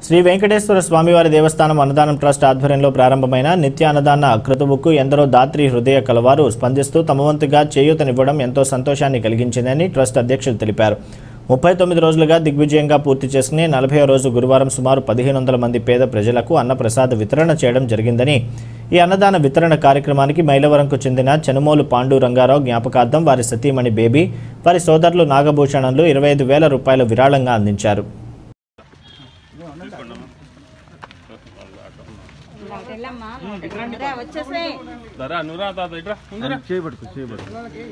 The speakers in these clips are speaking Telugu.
శ్రీ వెంకటేశ్వర స్వామివారి దేవస్థానం అన్నదానం ట్రస్ట్ ఆధ్వర్యంలో ప్రారంభమైన నిత్య అన్నదాన క్రతువుకు ఎందరో దాత్రి హృదయ కలవారు స్పందిస్తూ తమ వంతుగా చేయూతనివ్వడం ఎంతో సంతోషాన్ని కలిగించిందని ట్రస్ట్ అధ్యక్షులు తెలిపారు ముప్పై తొమ్మిది రోజులుగా దిగ్విజయంగా పూర్తి చేసుకుని నలభై రోజు గురువారం సుమారు పదిహేను వందల మంది పేద ప్రజలకు అన్నప్రసాద వితరణ చేయడం జరిగిందని ఈ అన్నదాన వితరణ కార్యక్రమానికి మైలవరంకు చెందిన చనుమోలు పాండు రంగారావు జ్ఞాపకార్థం వారి సతీమణి బేబీ వారి సోదరులు నాగభూషణంలు ఇరవై ఐదు వేల రూపాయలు విరాళంగా అందించారు వెళ్ళమ్మా రా, వచ్చేసేయ్ దరా నురా తాత ఇట్రా ముందురా చేయబడుకు చేయబడుకు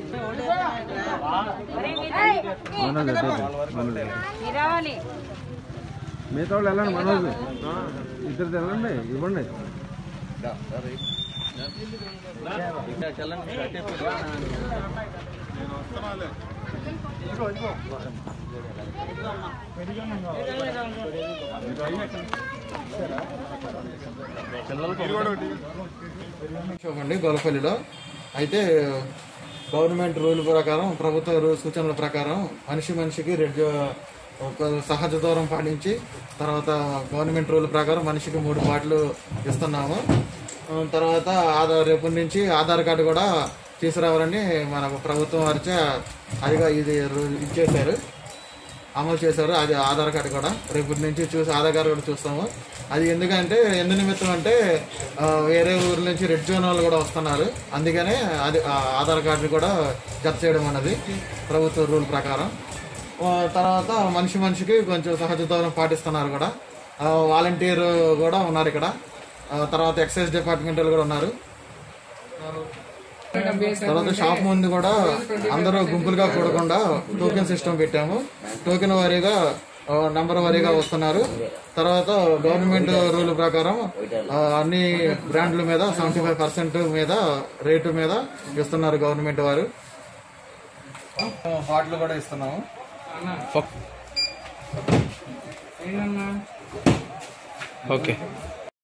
మీరు రావాలి మిగతా వాళ్ళు వెళ్ళండి మనోజ్ ఇద్దరు వెళ్ళండి ఇవ్వండి అండి గొల్లపల్లిలో అయితే గవర్నమెంట్ రూల్ ప్రకారం ప్రభుత్వ రూ- సూచనల ప్రకారం మనిషి మనిషికి రెడ్ ఒక సహజ దూరం పాటించి తర్వాత గవర్నమెంట్ రూల్ ప్రకారం మనిషికి మూడు బాటలు ఇస్తున్నాము ఆ, తర్వాత ఆధార్ రేపటి నుంచి ఆధార్ కార్డు కూడా తీసుకురావాలని మన ప్రభుత్వం వారిచే అదిగా ఇది రూ- ఇచ్చేశారు అమలు చేశారు అది ఆధార్ కార్డు కూడా రేపటి నుంచి చూసి ఆధార్ కార్డు కూడా చూస్తాము అది ఎందుకంటే ఎందు నిమిత్తం అంటే ఆ, వేరే ఊర్ల నుంచి రెడ్ జోన్ వాళ్ళు కూడా వస్తున్నారు అందుకనే అది ఆ ఆధార్ కార్డు కూడా జత చేయడం అన్నది ప్రభుత్వ రూల్ ప్రకారం ఆ, తర్వాత మనిషి మనిషికి కొంచెం సహజ దూరం పాటిస్తున్నారు కూడా ఆ, వాలంటీర్ కూడా ఉన్నారు ఇక్కడ ఆ, తర్వాత ఎక్సైజ్ డిపార్ట్మెంట్ వాళ్ళు కూడా ఉన్నారు తర్వాత షాప్ ముందు కూడా అందరూ గుంపులుగా కూడకుండా టోకెన్ సిస్టమ్ పెట్టాము టోకెన్ వారీగా ఆ, నంబర్ వారీగా వస్తున్నారు తర్వాత గవర్నమెంట్ రూల్ ప్రకారం ఆ, అన్ని బ్రాండ్ల మీద సెవెంటీ ఫైవ్ పర్సెంట్ మీద రేటు మీద ఇస్తున్నారు గవర్నమెంట్ వారు హాట్లు కూడా ఇస్తున్నాము ఓకే